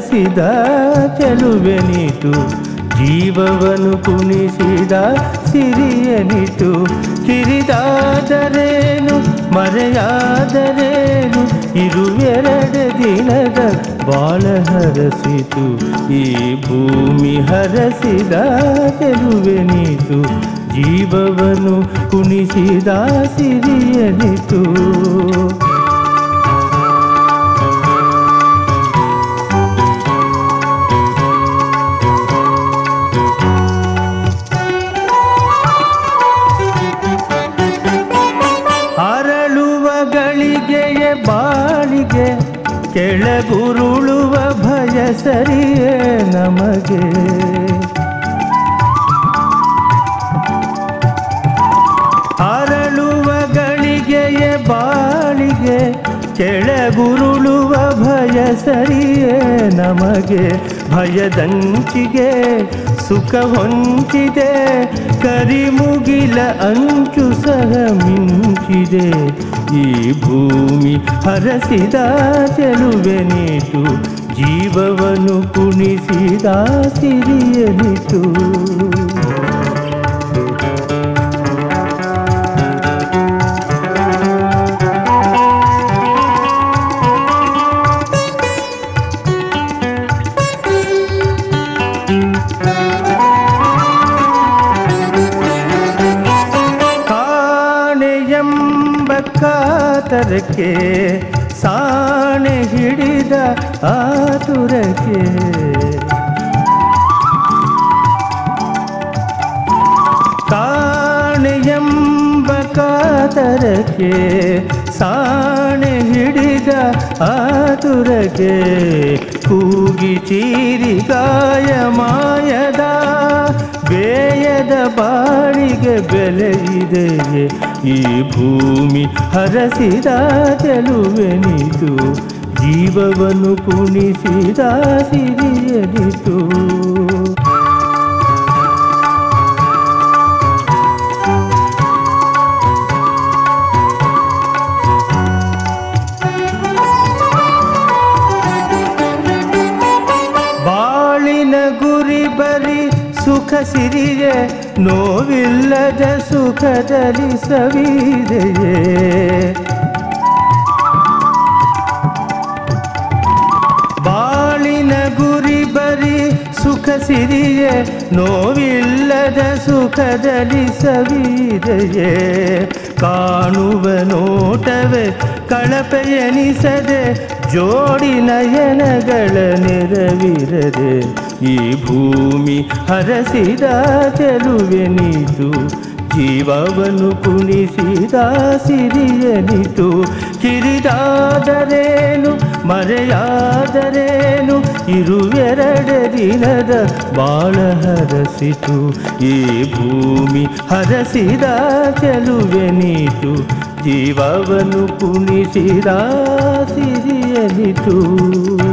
ಹರಸಿದ ಚೆಲುವೆನಿತು ಜೀವವನ್ನು ಕುಣಿಸಿದ ಸಿರಿಯನಿತು ಕಿರಿದಾದರೇನು ಮರೆಯಾದರೇನು ಇರುವೆರಡು ದಿನದ ಬಾಳ ಹರಸಿತು ಈ ಭೂಮಿ ಹರಸಿದ ಚೆಲುವೆನಿತು ಜೀವವನ್ನು ಕುಣಿಸಿದ ಸಿರಿಯನಿತು ಅರಳುವ ಗಳಿಗೆಯ ಬಾಳಿಗೆ ಕೆಳಗುರುಳುವ ಭಯ ಸರಿಯೇ ನಮಗೆ ಅರಳುವ ಗಳಿಗೆಯ ಬಾಳಿಗೆ ಕೆಳಗುರುಳುವ ಭಯ ಸರಿಯೇ ನಮಗೆ ಭಯದಂಚಿಗೆ ಸುಖ ಹೊಂಚಿದೆ ಕರಿಮುಗಿಲ ಅಂಚು ಸಹ ಮಿಂಚಿದೆ ಈ ಭೂಮಿ ಹರಸಿದ ಚೆಲುವೆನಿತು ಜೀವವನ್ನು ಕುಣಿಸಿದ ಸಿರಿಯನಿತು ಕಾಣೆಯೆಂಬ ಕಾತರಕ್ಕೆ ಸಾಣೆ ಹಿಡಿದ ಆತುರಕ್ಕೆ ಕಾಣೆಯೆಂಬ ಕಾತರಕ್ಕೆ ಸಾಣೆ ಹಿಡಿದ ಆತುರಕ್ಕೆ ಕೂಗಿ ಚೀರಿ ಗಾಯ ಮಾಯದ ಬೇಯದ ಬಾಳಿಗೆ ಬೆಲೆ ಇದೆಯೇ ಈ ಭೂಮಿ ಹರಸಿದ ಚೆಲುವೆನಿತು ಜೀವವನ್ನು ಕುಣಿಸಿದ ಸಿರಿಯನಿತು ಬಾಳಿನ ಗುರಿ ಬರಿ ಸುಖ ಸಿರಿಯೇ ನೋವಿಲ್ಲದ ಸುಖದಲ್ಲಿ ಸವಿದೆಯೇ ಬಾಳಿನ ಗುರಿ ಬರಿ ಸುಖ ಸಿರಿಯೇ ನೋವಿಲ್ಲದ ಸುಖದಲ್ಲಿ ಸವಿದೆಯೇ ಕಾಣುವ ನೋಟವೇ ಕಳಪೆ ಎನಿಸದೆ ಜೋಡಿ ನಯನಗಳ ನೆರವಿರದೆ ಈ ಭೂಮಿ ಹರಸಿದ ಚೆಲುವೆನಿತು ಜೀವವನ್ನು ಕುಣಿಸಿದ ಸಿರಿಯನಿತು ಕಿರಿದಾದರೇನು ಮರೆಯಾದರೇನು ಇರುವೆರಡು ದಿನದ ಬಾಳ ಹರಸಿತು ಈ ಭೂಮಿ ಹರಸಿದ ಚೆಲುವೆನಿತು ಜೀವವನ್ನು ಕುಣಿಸಿದ ಸಿರಿಯನಿತು